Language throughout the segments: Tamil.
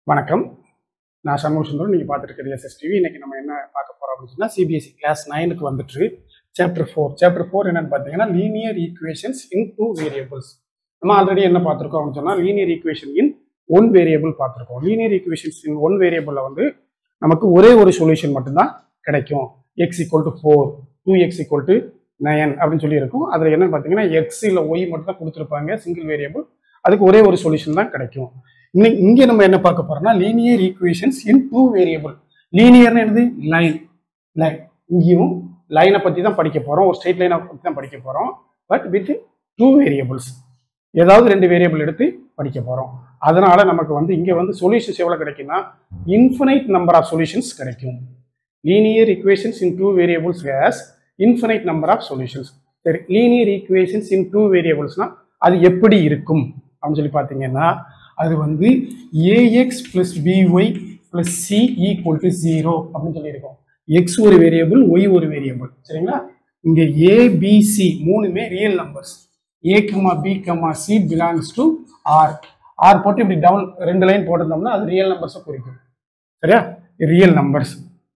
வணக்கம் நான் சண்முக சுந்தரம் நீங்கள் பார்த்துருக்கிறது எஸ்எஸ்டிவி இன்னைக்கு நம்ம என்ன பார்க்க போகிறோம் அப்படின்னு சொன்னால் சிபிஎஸ்சி கிளாஸ் நைனுக்கு வந்துட்டு சாப்டர் ஃபோர் சாப்டர் ஃபோர் என்னன்னு பார்த்தீங்கன்னா linear equations in two variables நம்ம ஆல்ரெடி என்ன பார்த்துருக்கோம் அப்படின்னு சொன்னால் linear equation in one variable பார்த்துருக்கோம் லீனியர் ஈக்குவேஷன்ஸ் இன் ஒன் வேரியபிளில் வந்து நமக்கு ஒரே ஒரு சொல்யூஷன் மட்டும்தான் கிடைக்கும் x equal to four two x equal to nine அப்படின்னு சொல்லி இருக்கும் அதில் என்னன்னு பார்த்தீங்கன்னா எக்ஸ் இல்லை ஒய் மட்டும் தான் கொடுத்துருப்பாங்க சிங்கிள் வேரியபிள் அதுக்கு ஒரே ஒரு சொல்யூஷன் தான் கிடைக்கும் இன்னைக்கு இங்கே நம்ம என்ன பார்க்க போறோம்னா linear equations in two variable லீனியர்னு என்னது லைன் லைன் இங்கேயும் லைனை பற்றி தான் படிக்க போகிறோம் ஒரு ஸ்ட்ரெயிட் லைனை பற்றி தான் படிக்க போகிறோம் பட் வித் டூ வேரியபிள்ஸ் ஏதாவது ரெண்டு வேரியபிள் எடுத்து படிக்க போகிறோம் அதனால நமக்கு வந்து இங்கே வந்து சொல்யூஷன்ஸ் எவ்வளோ கிடைக்கும்னா இன்ஃபினைட் நம்பர் ஆஃப் சொல்யூஷன்ஸ் கிடைக்கும் linear equations in two variables has infinite number of solutions சரி லீனியர் ஈக்குவேஷன்ஸ் இன் டூ வேரியபிள்ஸ்னா அது எப்படி இருக்கும் அப்படின்னு சொல்லி பார்த்தீங்கன்னா அது வந்து a x plus b y plus c equal to zero அப்படின்னு சொல்லியிருக்கோம் எக்ஸ் ஒரு வேரியபிள் ஒய் ஒரு வேரியபிள் சரிங்களா இங்கே ஏபிசி மூணுமே real numbers a comma b comma c belongs to R R போட்டு இப்படி டவுன் ரெண்டு லைன் போட்டிருந்தோம்னா அது ரியல் நம்பர்ஸை குறிக்கும் சரியா real numbers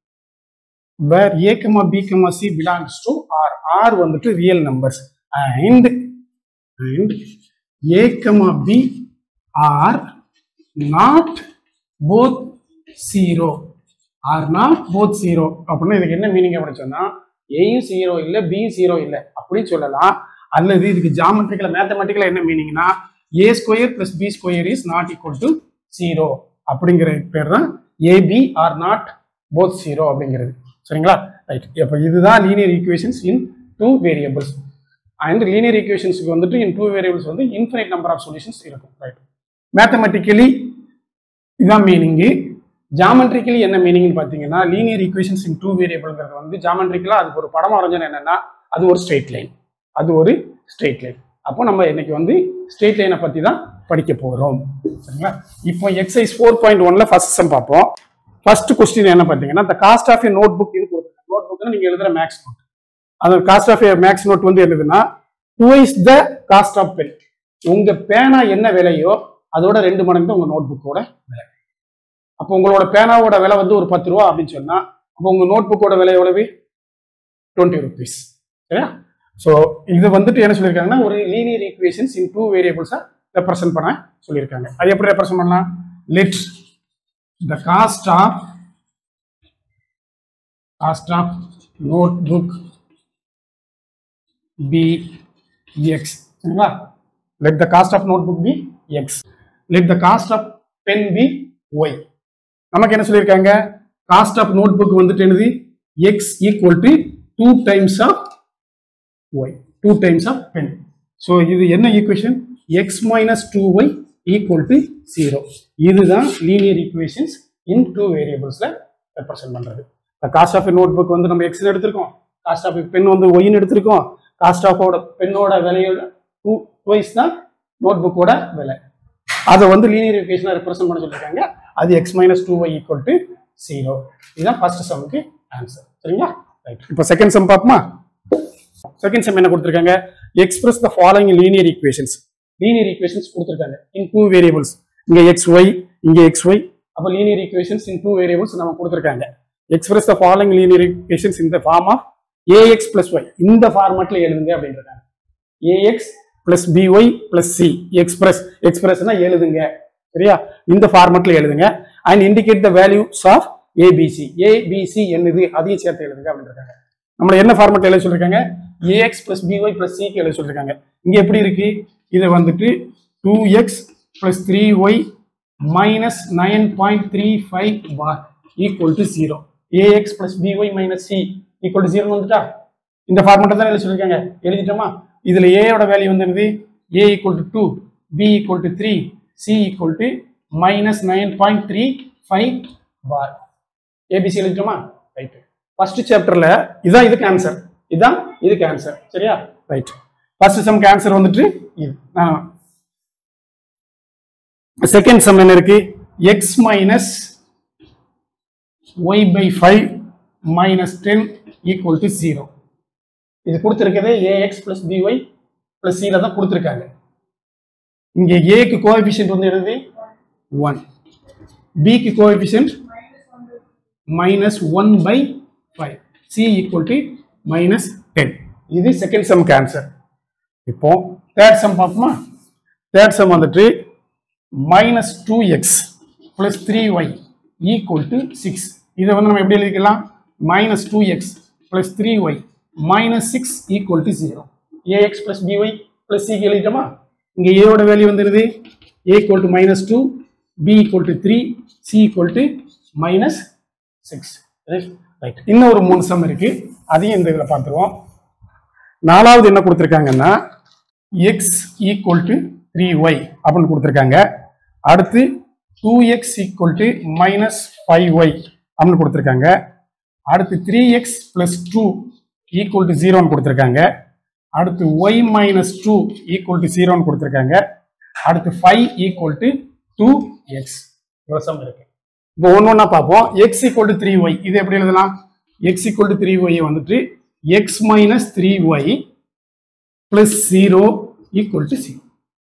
where a comma b comma c belongs to R R வந்துட்டு real numbers and and a comma b are not both zero are not both zero அப்படின்னா இதுக்கு என்ன மீனிங் அப்படின்னு சொன்னா ஏயும் ஜீரோ இல்லை பியும் ஜீரோ இல்லை அப்படின்னு சொல்லலாம் அல்லது இதுக்கு ஜாமெட்ரிக்கல மேத்தமெட்டிக்கல என்ன மீனிங்னா a square plus b square is not equal to zero அப்படிங்கிற பேர் தான் a b are not both zero அப்படிங்கிறது சரிங்களா ரைட் இப்போ இதுதான் linear equations in two variables and linear ஈக்குவேஷன்ஸ்க்கு வந்துட்டு இன் டூ வேரியபிள்ஸ் வந்து இன்ஃபினைட் நம்பர் ஆஃப் சொல்யூஷன்ஸ் இருக்கும் ரைட் மேத்தமெட்டிக்கலி இதான் மீனிங்கு ஜாமெட்ரிக்கலி என்ன மீனிங்னு பார்த்தீங்கன்னா லீனியர் ஈக்குவேஷன்ஸ் இன் டூ வேரியபிள்ங்கிறது வந்து ஜாமெட்ரிக்கலாக அதுக்கு ஒரு படம் வரைஞ்சோன்னு என்னன்னா அது ஒரு ஸ்ட்ரெயிட் லைன் அது ஒரு ஸ்ட்ரெயிட் லைன் அப்போ நம்ம இன்னைக்கு வந்து ஸ்ட்ரெயிட் லைனை பற்றி தான் படிக்க போகிறோம் சரிங்களா இப்போ எக்ஸைஸ் ஃபோர் பாயிண்ட் ஒன்ல ஃபர்ஸ்ட் சம் பார்ப்போம் ஃபர்ஸ்ட் கொஸ்டின் என்ன பார்த்தீங்கன்னா the cost of a notebook இது கொடுத்துருக்காங்க நோட் புக்னா நீங்கள் எழுதுற மேக்ஸ் நோட் அந்த cost of a maths note வந்து என்னதுன்னா twice the cost of pen உங்க பேனா என்ன விலையோ அதோட ரெண்டு மடங்கு தான் உங்க நோட் புக்கோட விலை அப்போ உங்களோட பேனாவோட விலை வந்து ஒரு பத்து ரூபா அப்படின்னு சொன்னா அப்போ உங்க நோட் புக்கோட விலை எவ்வளவு டுவெண்ட்டி ருபீஸ் சரியா ஸோ இது வந்துட்டு என்ன சொல்லியிருக்காங்கன்னா ஒரு லீனியர் ஈக்குவேஷன்ஸ் இன் டூ வேரியபிள்ஸை ரெப்ரசென்ட் பண்ண சொல்லியிருக்காங்க அது எப்படி ரெப்ரசென்ட் பண்ணலாம் let the cost of cost of notebook be x சரிங்களா let the cost of notebook be x let the cost of pen be y நமக்கு என்ன சொல்லியிருக்காங்க காஸ்ட் ஆஃப் நோட் புக் வந்துட்டு என்னது x equal to two times of y two times of pen so இது என்ன equation x minus two y equal to zero இதுதான் லீனியர் ஈக்குவேஷன்ஸ் இன் டூ வேரியபிள்ஸில் ரெப்ரசென்ட் பண்ணுறது காஸ்ட் ஆஃப் நோட் புக் வந்து நம்ம எக்ஸ்னு எடுத்திருக்கோம் காஸ்ட் ஆஃப் பென் வந்து ஒய்னு எடுத்திருக்கோம் காஸ்ட் ஆஃபோட பெண்ணோட விலையோட டூ டுவைஸ் தான் நோட் புக்கோட விலை அதை வந்து லீனியர் ஈக்குவேஷனாக ரெப்ரசென்ட் பண்ண சொல்லியிருக்காங்க அது x minus two y equal to zero இதுதான் ஃபர்ஸ்ட் சம்முக்கு ஆன்சர் சரிங்களா ரைட் இப்போ செகண்ட் சம் பார்ப்போமா செகண்ட் சம் என்ன கொடுத்துருக்காங்க express the following linear equations linear equations கொடுத்துருக்காங்க இன் டூ வேரியபிள்ஸ் இங்க எக்ஸ் ஒய் இங்க எக்ஸ் ஒய் அப்போ linear equations in two variables நம்ம கொடுத்துருக்காங்க express the following linear equations இந்த form of a x plus y இந்த ஃபார்மேட்ல எழுதுங்க அப்படின்றாங்க a x plus b y plus C express எக்ஸ்பிரஸ்னா எழுதுங்க சரியா இந்த ஃபார்மேட்ல எழுதுங்க and indicate the values of a b c a b c என்னது அதையும் சேர்த்து எழுதுங்க அப்படின்றாங்க நம்மள என்ன ஃபார்மேட்ல எழுத சொல்லிருக்காங்க ஏஎக்ஸ் பிளஸ் பிஒய் பிளஸ் சிக்கு எழுத சொல்லிருக்காங்க இங்க எப்படி இருக்கு இதை வந்துட்டு two x plus three y minus nine point three five bar equal to zero a x plus b y minus c equal to zero வந்துட்டா இந்த ஃபார்மேட்டை தான் எழுத சொல்லியிருக்காங்க எழுதிட்டோமா இதுல ஏயோட வேல்யூ வந்து என்னது a equal to two b equal to three c equal to minus nine point three five bar a b c எழுதிட்டோமா ரைட் ஃபர்ஸ்ட் சாப்டர்ல இதான் இதுக்கு ஆன்சர் இதான் இதுக்கு ஆன்சர் சரியா ரைட் ஃபர்ஸ்ட் சம்க்கு ஆன்சர் வந்துட்டு இது செகண்ட் சம் என்ன இருக்கு x minus y by five minus ten equal to zero இது கொடுத்துருக்கிறது ஏஎக்ஸ் பிளஸ் பிஒய் பிளஸ் சில தான் கொடுத்துருக்காங்க இங்க ஏக்கு கோஎஃபிஷியன்ட் வந்து எழுதி ஒன் பிக்கு coefficient minus one by five c equal to minus ten இது செகண்ட் சம்க்கு ஆன்சர் இப்போ தேர்ட் சம் பார்ப்போமா தேர்ட் சம் வந்துட்டு minus two x plus three y equal to six இதை வந்து நம்ம எப்படி எழுதிக்கலாம் minus two x plus three y minus six equal to zero a x plus b y plus சிக்கு எழுதிட்டோமா இங்கே ஏவோட வேல்யூ வந்துடுது a equal to minus two b equal to three c equal to minus six right இன்னும் ஒரு மூணு சம் இருக்கு அதையும் இந்த இதில் பார்த்துருவோம் நாலாவது என்ன கொடுத்துருக்காங்கன்னா x equal to three y அப்படின்னு கொடுத்துருக்காங்க அடுத்து two x equal to minus five y அப்படின்னு கொடுத்துருக்காங்க அடுத்து three x plus two equal to ஜீரோன்னு கொடுத்துருக்காங்க அடுத்து y minus two equal to ஜீரோன்னு கொடுத்துருக்காங்க அடுத்து five equal to two x sum இருக்கு இப்போ ஒன்று ஒன்றா பார்ப்போம் x equal to three y இது எப்படி எழுதலாம் x equal to three y வந்துட்டு x minus three y plus zero equal to zero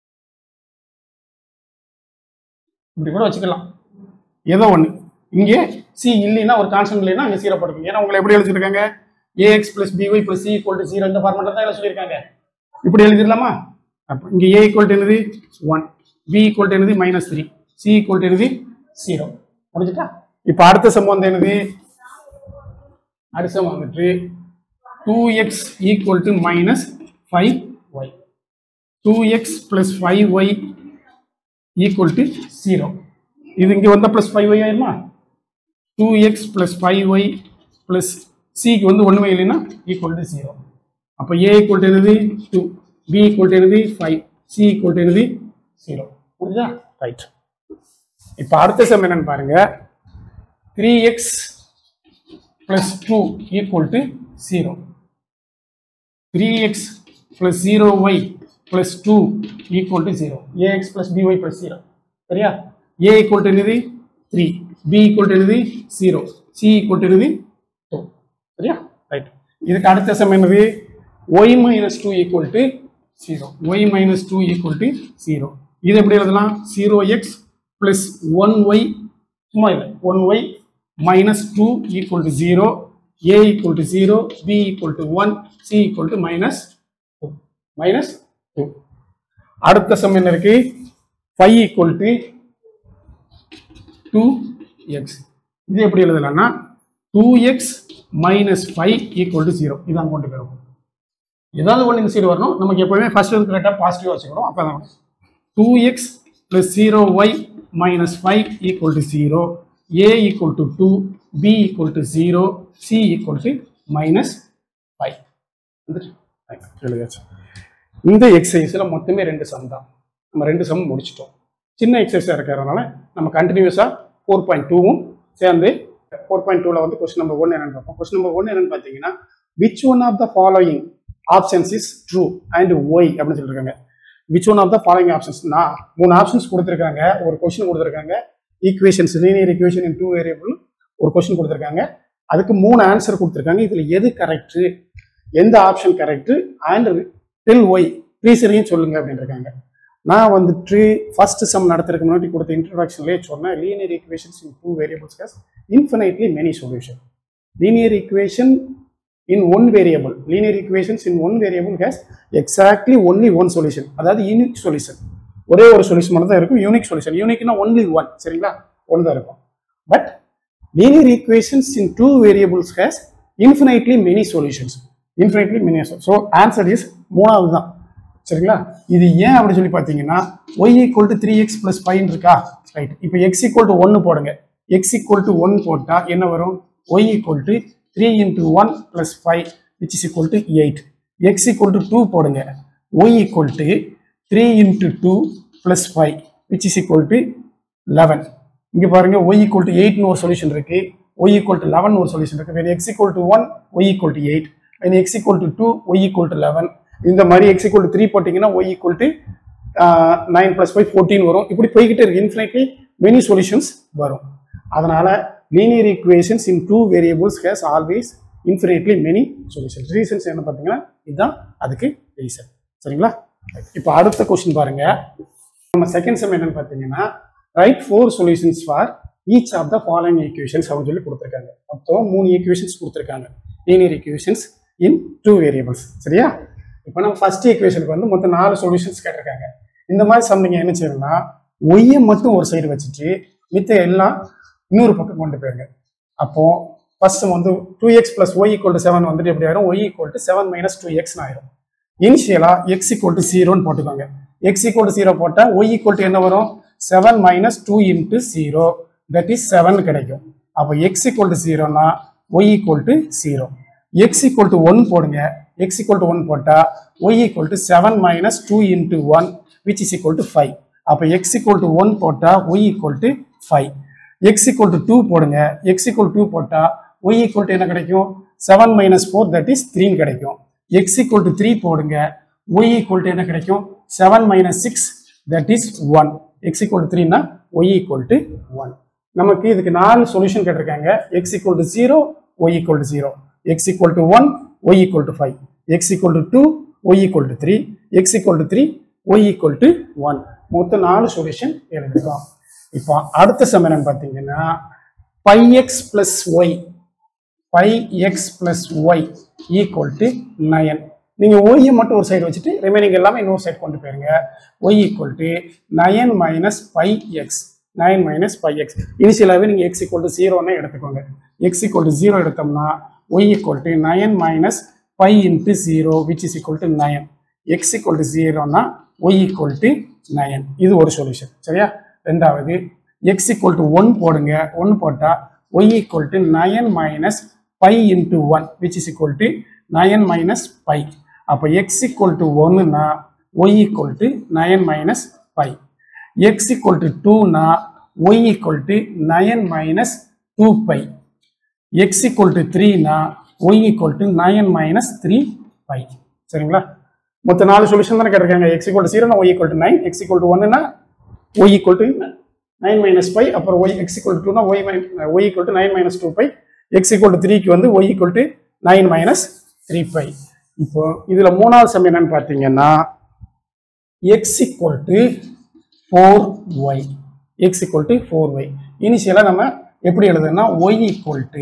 இப்படி கூட வச்சுக்கலாம் ஏதோ ஒன்று இங்கே சி இல்லைன்னா ஒரு கான்ஸ்டன்ட் இல்லைன்னா அங்கே சீரோ போட்டுக்கோங்க ஏன்னா உங்களை எப்படி எழுதிருக்காங்க a x plus b y plus c equal to zero இந்த ஃபார்மெட்டில் தான் எழுத சொல்லியிருக்காங்க இப்படி எழுதிடலாமா அப்போ இங்கே ஏ ஈக்குவல் டு என்னது ஒன் பி ஈக்குவல் டு என்னது minus three c equal to என்னது ஜீரோ முடிஞ்சுட்டா இப்போ அடுத்த சம் வந்து என்னது அடுத்த சம் வந்துட்டு two x equal to minus five y two x plus five y equal to zero இது இங்கே வந்தால் ப்ளஸ் ஃபைவ் ஒய் ஆயிருமா two x plus five y plus சிக்கு வந்து ஒன்றுமே இல்லைன்னா ஈக்குவல் டு ஜீரோ அப்போ ஏ ஈக்குவல் டு என்னது டூ பி ஈக்குவல் டு என்னது ஃபைவ் சி ஈக்குவல் டு என்னது ஜீரோ புரியுதா ரைட் இப்போ அடுத்த சம் என்னன்னு பாருங்க three x plus two equal to zero three x plus zero y plus two equal to zero a x plus b y plus zero சரியா ஏ ஈக்குவல் டு என்னது த்ரீ பி ஈக்குவல் டு என்னது ஜீரோ சி ஈக்குவல் டு என்னது டூ சரியா ரைட் இதுக்கு அடுத்த சம் என்னது y minus two equal to zero y minus two equal to zero இது எப்படி எழுதலாம் zero x plus one y சும்மா இல்லை one y minus two equal to zero a equal to zero b equal to one c equal to minus two minus two அடுத்த சம் என்ன இருக்கு five equal to two x இது எப்படி எழுதலாம்னா two x minus five equal to zero இதான் கொண்டு போயிடும் ஏதாவது ஒன்று இந்த சைடு வரணும் நமக்கு எப்பவுமே ஃபர்ஸ்ட் வந்து கரெக்டாக பாசிட்டிவ் வச்சுக்கணும் அப்போ தான் two x plus zero y minus five equal to zero a equal to two b equal to zero c equal to minus five எழுதியாச்சு இந்த எக்ஸசைஸில் மொத்தமே ரெண்டு சம் தான் நம்ம ரெண்டு சம் முடிச்சிட்டோம் சின்ன எக்ஸசைஸாக இருக்கிறதுனால நம்ம கண்டினியூஸாக ஃபோர் பாயிண்ட் டூவும் சேர்ந்து ஃபோர் பாயிண்ட் டூவில் வந்து கொஸ்டின் நம்பர் ஒன் என்னன்னு பார்ப்போம் கொஸ்டின் நம்பர் ஒன் என்னன்னு பார்த்தீங்கன்னா which one of the following options is true and why அப்படின்னு சொல்லியிருக்காங்க which one of the following options நான் மூணு ஆப்ஷன்ஸ் கொடுத்துருக்காங்க ஒரு கொஸ்டின் கொடுத்துருக்காங்க equations linear equation in two variable ஒரு கொஸ்டின் கொடுத்துருக்காங்க அதுக்கு மூணு ஆன்சர் கொடுத்துருக்காங்க இதில் எது கரெக்டு எந்த option correct and tell why ரீசனையும் சொல்லுங்க அப்படின்னு இருக்காங்க நான் வந்துட்டு ஃபர்ஸ்ட் சம் நடத்துறதுக்கு முன்னாடி கொடுத்த இன்ட்ரடக்ஷன்லேயே சொன்னேன் linear equations in two variables has infinitely many solution linear equation in one variable linear equations in one variable has exactly only one solution அதாவது யூனிக் சொல்யூஷன் ஒரே ஒரு சொல்யூஷன் மட்டும் தான் இருக்கும் யூனிக் சொல்யூஷன் யூனிக்னா ஒன்லி ஒன் சரிங்களா ஒன் தான் இருக்கும் but linear equations in two variables has infinitely many solutions infinitely many so answer is மூணாவது தான் சரிங்களா இது ஏன் அப்படி சொல்லி பார்த்தீங்கன்னா Y equal to three x plus five இருக்கா ரைட் இப்போ எக்ஸ் ஈக்குவல் டு ஒன்று போடுங்க எக்ஸ் ஈக்குவல் டு ஒன் போட்டால் என்ன வரும் y equal to three into one plus five which is equal to eight x equal to two போடுங்க y equal to three into two plus five which is equal to eleven இங்கே பாருங்க ஒய் ஈக்குவல் டு எயிட்னு ஒரு சொல்யூஷன் இருக்கு ஒய் ஈக்குவல் டு லெவன் ஒரு சொல்யூஷன் இருக்கு when x equal to one y equal to eight when x equal to two y equal to eleven இந்த மாதிரி எக்ஸ் ஈக்குவல் டு த்ரீ போட்டிங்கன்னா y equal to nine plus five fourteen வரும் இப்படி போய்கிட்டே இருக்கு இன்ஃபினைட்லி மெனி சொல்யூஷன்ஸ் வரும் அதனால linear equations in two variables has always infinitely many solutions reasons என்ன பார்த்தீங்கன்னா இதுதான் அதுக்கு ரீசன் சரிங்களா இப்போ அடுத்த கொஸ்டின் பாருங்க நம்ம செகண்ட் செம் என்னன்னு பார்த்தீங்கன்னா right four solutions for each of the following equations அப்படின்னு சொல்லி கொடுத்துருக்காங்க அப்போ மூணு ஈக்குவேஷன்ஸ் கொடுத்துருக்காங்க linear equations in two variables சரியா இப்போ நம்ம ஃபர்ஸ்ட் ஈக்குவேஷனுக்கு வந்து மொத்தம் நாலு சொல்யூஷன்ஸ் கேட்டிருக்காங்க இந்த மாதிரி சம் நீங்கள் என்ன செய்யணும்னா ஒய்யை மட்டும் ஒரு சைடு வச்சுட்டு மித்த எல்லாம் இன்னொரு பக்கம் கொண்டு போயிருங்க அப்போ ஃபர்ஸ்ட் வந்து two x plus y equal to seven வந்துட்டு எப்படி ஆயிரும் y equal to seven minus two எக்ஸ்னு ஆயிரும் இனிஷியலா எக்ஸ் ஈக்குவல் டு ஜீரோன்னு போட்டுக்கோங்க எக்ஸ் ஈக்குவல் டு ஜீரோ போட்டால் ஒய் ஈக்குவல் டு என்ன வரும் seven minus two into zero that is seven கிடைக்கும் அப்போ எக்ஸ் ஈக்குவல் டு ஜீரோனா y equal to zero x equal to one போடுங்க எக்ஸ் ஈக்குவல் டு ஒன் போட்டால் y equal to seven minus two into one which is equal to five அப்போ எக்ஸ் ஈக்குவல் டு ஒன் போட்டால் y equal to five x equal to two போடுங்க எக்ஸ் ஈக்குவல் டூ போட்டால் ஒய் ஈக்குவல் டு என்ன கிடைக்கும் seven minus four that is த்ரீன்னு கிடைக்கும் எக்ஸ் ஈக்குவல் டு த்ரீ போடுங்க ஒய் ஈக்குவல் டு என்ன கிடைக்கும் seven minus six that is one x equal to த்ரீனா ஒய் ஈக்குவல் டு ஒன் நமக்கு இதுக்கு நாலு சொல்யூஷன் கேட்டிருக்காங்க x equal to zero y equal to zero x equal to one y equal to five x equal to two y equal to three x equal to three y equal to one மொத்தம் நாலு சொல்யூஷன் எழுதிருக்கோம் இப்போ அடுத்த சம் என்னன்னு பார்த்தீங்கன்னா pi x plus y pi x plus y equal to nine நீங்கள் ஒய்யை மட்டும் ஒரு சைடு வச்சுட்டு ரிமைனிங் எல்லாமே இன்னொரு சைடு கொண்டு போயிருங்க y equal to nine minus pi x nine minus pi x இனிஷியலாகவே நீங்கள் எக்ஸ் ஈக்குவல் டு ஜீரோன்னு எடுத்துக்கோங்க எக்ஸ் ஈக்குவல் டு ஜீரோ எடுத்தோம்னா y equal to nine minus pi into zero which is equal to nine x equal to ஜீரோனா ஒய் ஈக்குவல் டு நயன் இது ஒரு சொல்யூஷன் சரியா ரெண்டாவது எக்ஸ் ஈக்குவல் டு ஒன் போடுங்க ஒன் போட்டால் y equal to nine minus pi into one which is equal to nine minus pi அப்போ எக்ஸ் ஈக்குவல் டு ஒன்னுனா y equal to nine minus pi x equal to டூனா y equal to nine minus two pi x equal to த்ரீனா y equal to nine minus three pi சரிங்களா மொத்த நாலு சொல்யூஷன் தானே கேட்டிருக்காங்க எக்ஸ் ஈக்குவல் டு ஜீரோனா y equal to nine x equal to ஒன்னுனா y equal to nine minus pi அப்புறம் ஒய் எக்ஸ் ஈக்குவல் டூனா y my Y equal to nine minus two pi x equal to த்ரீக்கு வந்து y equal to nine minus three pi இப்போ இதுல மூணாவது சம் என்னன்னு பார்த்தீங்கன்னா x equal to four y x equal to four y இனிஷியலாக நம்ம எப்படி எழுதுனா y equal to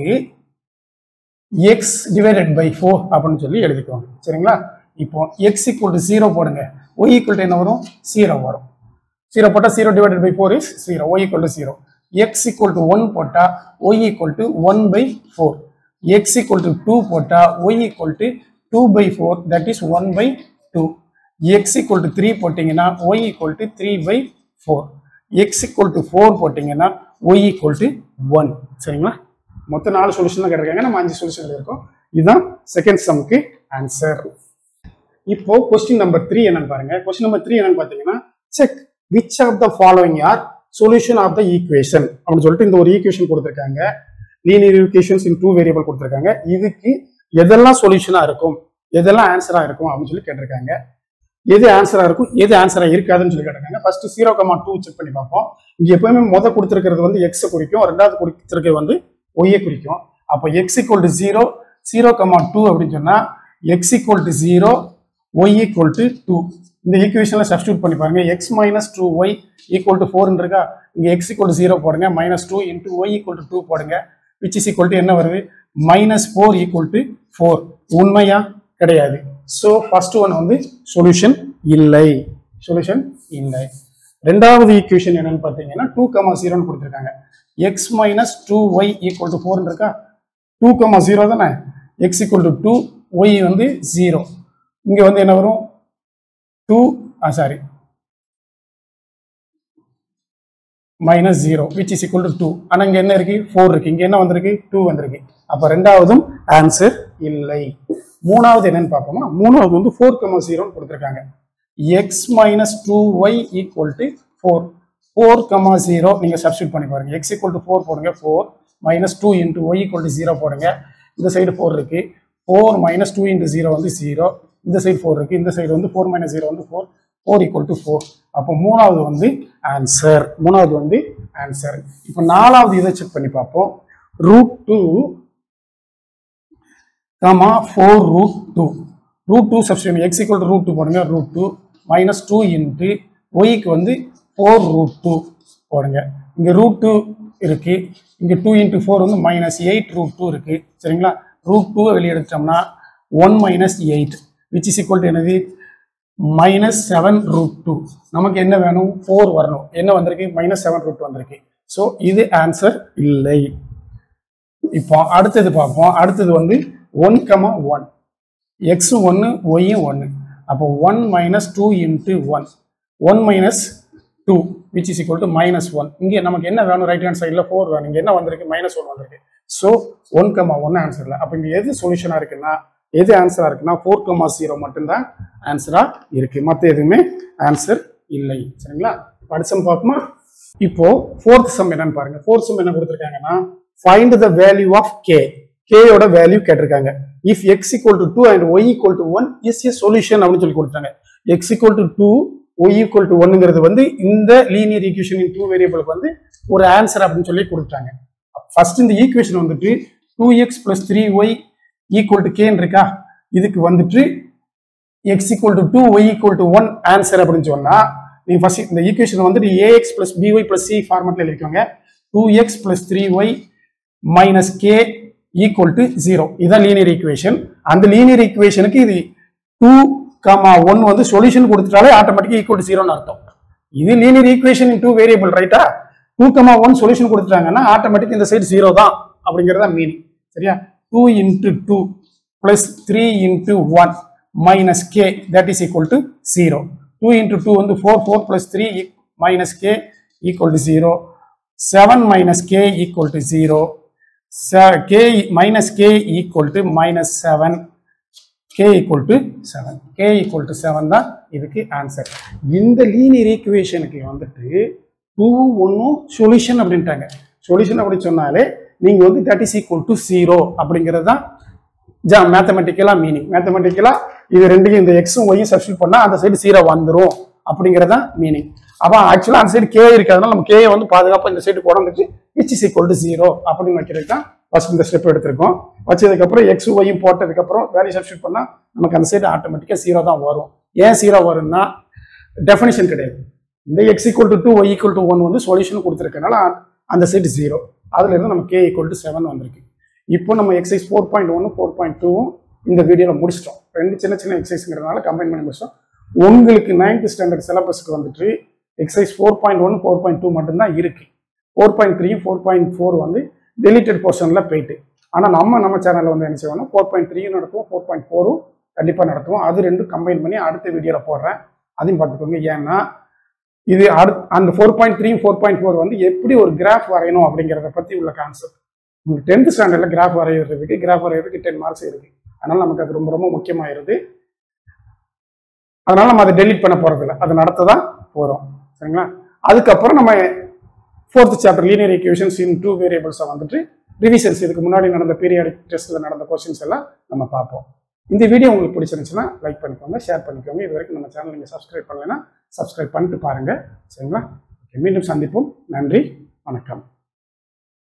x divided by four அப்படின்னு சொல்லி எழுதிக்குவாங்க சரிங்களா இப்போ எக்ஸ் ஈக்குவல் டு ஜீரோ போடுங்க ஒய் ஈக்குவல் டு என்ன வரும் ஜீரோ வரும் ஜீரோ போட்டால் zero divided by four is zero y equal to zero x equal to one போட்டால் y equal to one by four x equal to two போட்டால் y equal to two by four that is one by two x equal to three போட்டிங்கன்னா y equal to three by four x equal to four போட்டிங்கன்னா ஒய் ஈக்குவல் டு ஒன் சரிங்களா மொத்தம் நாலு சொல்யூஷன் தான் கேட்டிருக்காங்க நம்ம அஞ்சு சொல்யூஷன் இருக்கோம் இதுதான் செகண்ட் சம்க்கு ஆன்சர் இப்போ கொஸ்டின் நம்பர் த்ரீ என்னன்னு பாருங்க கொஸ்டின் நம்பர் த்ரீ என்னன்னு பார்த்தீங்கன்னா check which of the following are solution of the equation அப்படின்னு சொல்லிட்டு இந்த ஒரு ஈக்குவேஷன் கொடுத்துருக்காங்க linear equations in two variable கொடுத்துருக்காங்க இதுக்கு எதெல்லாம் சொல்யூஷனாக இருக்கும் எதெல்லாம் ஆன்சராக இருக்கும் அப்படின்னு சொல்லி கேட்டிருக்காங்க எது ஆன்சராக இருக்கும் எது ஆன்சராக இருக்காதுன்னு சொல்லி கேட்டிருக்காங்க first zero comma two check பண்ணி பார்ப்போம் இங்கே எப்பவுமே முத கொடுத்துருக்கிறது வந்து எக்ஸை குறிக்கும் ரெண்டாவது கொடுத்துருக்கிறது வந்து ஒய்யை குறிக்கும் அப்போ x equal to zero zero comma two அப்படின்னு சொன்னால் x equal to zero y equal to two இந்த ஈக்குவேஷனில் சப்ஸ்டியூட் பண்ணி பாருங்க x minus two y equal to ஃபோர்னு இருக்கா இங்கே எக்ஸ் ஈக்குவல் டு ஜீரோ போடுங்க minus two into y equal to two போடுங்க விச் இஸ் ஈக்குவல் டு என்ன வருது minus four equal to four உண்மையா கிடையாது ஸோ ஃபர்ஸ்ட் ஒன் வந்து சொல்யூஷன் இல்லை சொல்யூஷன் இல்லை ரெண்டாவது ஈக்குவேஷன் என்னன்னு பார்த்தீங்கன்னா டூ கமா ஜீரோன்னு கொடுத்துருக்காங்க x minus two y equal to ஃபோர்னு இருக்கா டூ கமா ஜீரோ தானே x equal to two y வந்து ஜீரோ இங்கே வந்து என்ன வரும் two ah sorry minus zero which is equal to two ஆனால் இங்கே என்ன இருக்கு ஃபோர் இருக்கு இங்கே என்ன வந்திருக்கு டூ வந்திருக்கு அப்போ ரெண்டாவதும் ஆன்சர் இல்லை மூணாவது என்னன்னு பார்ப்போமா மூணாவது வந்து ஃபோர் கமா ஜீரோன்னு கொடுத்துருக்காங்க x minus two y equal to four four comma zero நீங்கள் சப்ஸ்டியூட் பண்ணி பாருங்க எக்ஸ் ஈக்குவல் டு ஃபோர் போடுங்க four minus two into y equal to zero போடுங்க இந்த சைடு ஃபோர் இருக்கு four minus two into zero வந்து ஜீரோ இந்த சைடு ஃபோர் இருக்கு இந்த சைடு வந்து ஃபோர் மைனஸ் ஜீரோ வந்து four four equal to four அப்போ மூணாவது வந்து ஆன்சர் மூணாவது வந்து ஆன்சர் இப்போ நாலாவது இதை செக் பண்ணி பார்ப்போம் root two comma four root two root two substitute x equal to root two போடுங்க root two minus two into ஒய்க்கு வந்து ஃபோர் ரூட் டூ போடுங்க இங்கே ரூட் டூ இருக்கு இங்கே டூ இன்ட்டு ஃபோர் வந்து மைனஸ் எயிட் ரூட் டூ இருக்கு சரிங்களா ரூட் டூவை வெளியே எடுத்துட்டோம்னா one minus eight which is equal to என்னது மைனஸ் செவன் ரூட் டூ நமக்கு என்ன வேணும் ஃபோர் வரணும் என்ன வந்திருக்கு மைனஸ் செவன் ரூட் வந்திருக்கு ஸோ இது ஆன்சர் இல்லை இப்போ அடுத்தது பார்ப்போம் அடுத்தது வந்து ஒன் கமா ஒன் எக்ஸும் ஒன்று ஒய்யும் ஒன்று அப்போ one minus two into one one minus two which is equal to minus one இங்கே நமக்கு என்ன வேணும் ரைட் ஹேண்ட் சைடில் ஃபோர் வேணும் இங்கே என்ன வந்திருக்கு மைனஸ் ஒன் வந்திருக்கு so one comma one answer இல்லை அப்போ இங்கே எது சொல்யூஷனாக இருக்குன்னா எது ஆன்சராக இருக்குன்னா ஃபோர் கமா ஜீரோ மட்டும்தான் ஆன்சராக இருக்கு மற்ற எதுவுமே ஆன்சர் இல்லை சரிங்களா படிச்சம் பார்ப்போமா இப்போ ஃபோர்த் சம் என்னன்னு பாருங்க ஃபோர்த் சம் என்ன கொடுத்துருக்காங்கன்னா find the value of k கேயோட வேல்யூ கேட்டிருக்காங்க if x equal to two and y equal to one is a solution அப்படின்னு சொல்லி கொடுத்தாங்க x equal to two y equal to ஒன்னுங்கிறது வந்து இந்த லீனியர் ஈக்குவேஷன் இன் டூ வேரியபிளுக்கு வந்து ஒரு ஆன்சர் அப்படின்னு சொல்லி கொடுத்தாங்க ஃபர்ஸ்ட் இந்த ஈக்குவேஷன் வந்துட்டு two x plus three y equal to கேன்னு இருக்கா இதுக்கு வந்துட்டு x equal to two y equal to one answer அப்படின்னு சொன்னா நீங்க ஃபர்ஸ்ட் இந்த ஈக்குவேஷன் வந்துட்டு a x plus b y plus c ஃபார்மெட்ல எழுதிக்கோங்க two x plus three y minus k equal to zero இதுதான் லீனியர் ஈக்குவேஷன் அந்த லீனியர் ஈக்குவேஷனுக்கு இது டூ கமா ஒன் வந்து சொல்யூஷன் கொடுத்துட்டாலே ஆட்டோமேட்டிக்கா ஈக்குவல் டு ஜீரோன்னு அர்த்தம் இது linear equation in two variable ரைட்டா டூ கமா ஒன் சொல்யூஷன் கொடுத்துட்டாங்கன்னா ஆட்டோமேட்டிக் இந்த சைடு ஜீரோ தான் அப்படிங்கிறதா மீனிங் சரியா two into two plus three into one minus k that is equal to zero two into two வந்து four four plus three minus k equal to zero seven minus k equal to zero k minus k equal to minus seven k equal to seven k equal to seven தான் இதுக்கு ஆன்சர் இந்த லீனியர் ஈக்குவேஷனுக்கு வந்துட்டு டூ ஒன்றும் சொல்யூஷன் அப்படின்ட்டாங்க சொல்யூஷன் அப்படி சொன்னாலே நீங்கள் வந்து that is equal to zero அப்படிங்கிறது தான் ஜா மேத்தமெட்டிக்கலாக மீனிங் மேத்தமெட்டிக்கலாக இது ரெண்டையும் இந்த எக்ஸும் ஒய்யும் சப்ஸ்டியூட் பண்ணால் அந்த சைடு ஜீரோ வந்துடும் அப்படிங்கிறது தான் மீனிங் அப்போ ஆக்சுவலாக அந்த சைடு கே இருக்கிறதுனால நம்ம கே வந்து பாதுகாப்பாக இந்த சைடு கொண்டு வந்துட்டு which is equal to zero அப்படின்னு வைக்கிறது தான் ஃபர்ஸ்ட் இந்த ஸ்டெப் எடுத்திருக்கோம் வச்சதுக்கப்புறம் எக்ஸ் ஒய்யும் போட்டதுக்கப்புறம் வேல்யூ சப்ஸ்டியூட் பண்ணால் நமக்கு அந்த சைடு ஆட்டோமேட்டிக்காக ஜீரோ தான் வரும் ஏன் ஜீரோ வரும்னா டெஃபினிஷன் கிடையாது இந்த x equal to two y equal to one வந்து சொல்யூஷன் கொடுத்துருக்கனால அந்த சைடு ஜீரோ அதுல இருந்து நம்ம கே ஈக்குவல் டு செவன் வந்திருக்கு இப்போ நம்ம எக்ஸைஸ் ஃபோர் பாயிண்ட் ஒன்று ஃபோர் பாயிண்ட் டூவும் இந்த வீடியோவில் முடிச்சிட்டோம் ரெண்டு சின்ன சின்ன எக்ஸசைஸ்ங்கிறதுனால கம்பைன் பண்ணி முடிச்சிட்டோம் உங்களுக்கு நைன்த் ஸ்டாண்டர்ட் சிலபஸ்க்கு வந்துட்டு exercise four point one four point two மட்டும்தான் இருக்கு ஃபோர் பாயிண்ட் த்ரீயும் ஃபோர் பாயிண்ட் ஃபோர் வந்து டெலிட்டட் போர்ஷனில் போயிட்டு ஆனால் நம்ம நம்ம சேனலில் வந்து என்ன செய்வோம்னா ஃபோர் பாயிண்ட் த்ரீயும் நடத்துவோம் ஃபோர் பாயிண்ட் ஃபோரும் கண்டிப்பாக நடத்துவோம் அது ரெண்டும் கம்பைன் பண்ணி அடுத்த வீடியோவில் போடுறேன் அதையும் பார்த்துக்கோங்க ஏன்னா இது அடுத் அந்த four point three four point four வந்து எப்படி ஒரு கிராஃப் வரையணும் அப்படிங்கிறத பற்றி உள்ள கான்செப்ட் உங்களுக்கு டென்த் ஸ்டாண்டர்டில் கிராஃப் வரைகிறதுக்கு கிராஃப் வரைகிறதுக்கு டென் மார்க்ஸ் இருக்கு அதனால நமக்கு அது ரொம்ப ரொம்ப முக்கியமாயிருது அதனால நம்ம அதை டெலீட் பண்ண போறதில்ல அதை நடத்த தான் போகிறோம் சரிங்களா அதுக்கப்புறம் நம்ம fourth chapter linear equations in two வேரியபிள்ஸை வந்துட்டு ரிவிஷன்ஸ் இதுக்கு முன்னாடி நடந்த பீரியாடிக் டெஸ்ட்டில் நடந்த கொஸ்டின்ஸ் எல்லாம் நம்ம பார்ப்போம் இந்த வீடியோ உங்களுக்கு பிடிச்சிருந்துச்சுன்னா லைக் பண்ணிக்கோங்க ஷேர் பண்ணிக்கோங்க இது வரைக்கும் நம்ம சேனல் நீங்கள் சப்ஸ்கிரைப் பண்ணலைன்னா சப்ஸ்கிரைப் பண்ணிட்டு பாருங்கள் சரிங்களா ஓகே மீண்டும் சந்திப்போம் நன்றி வணக்கம்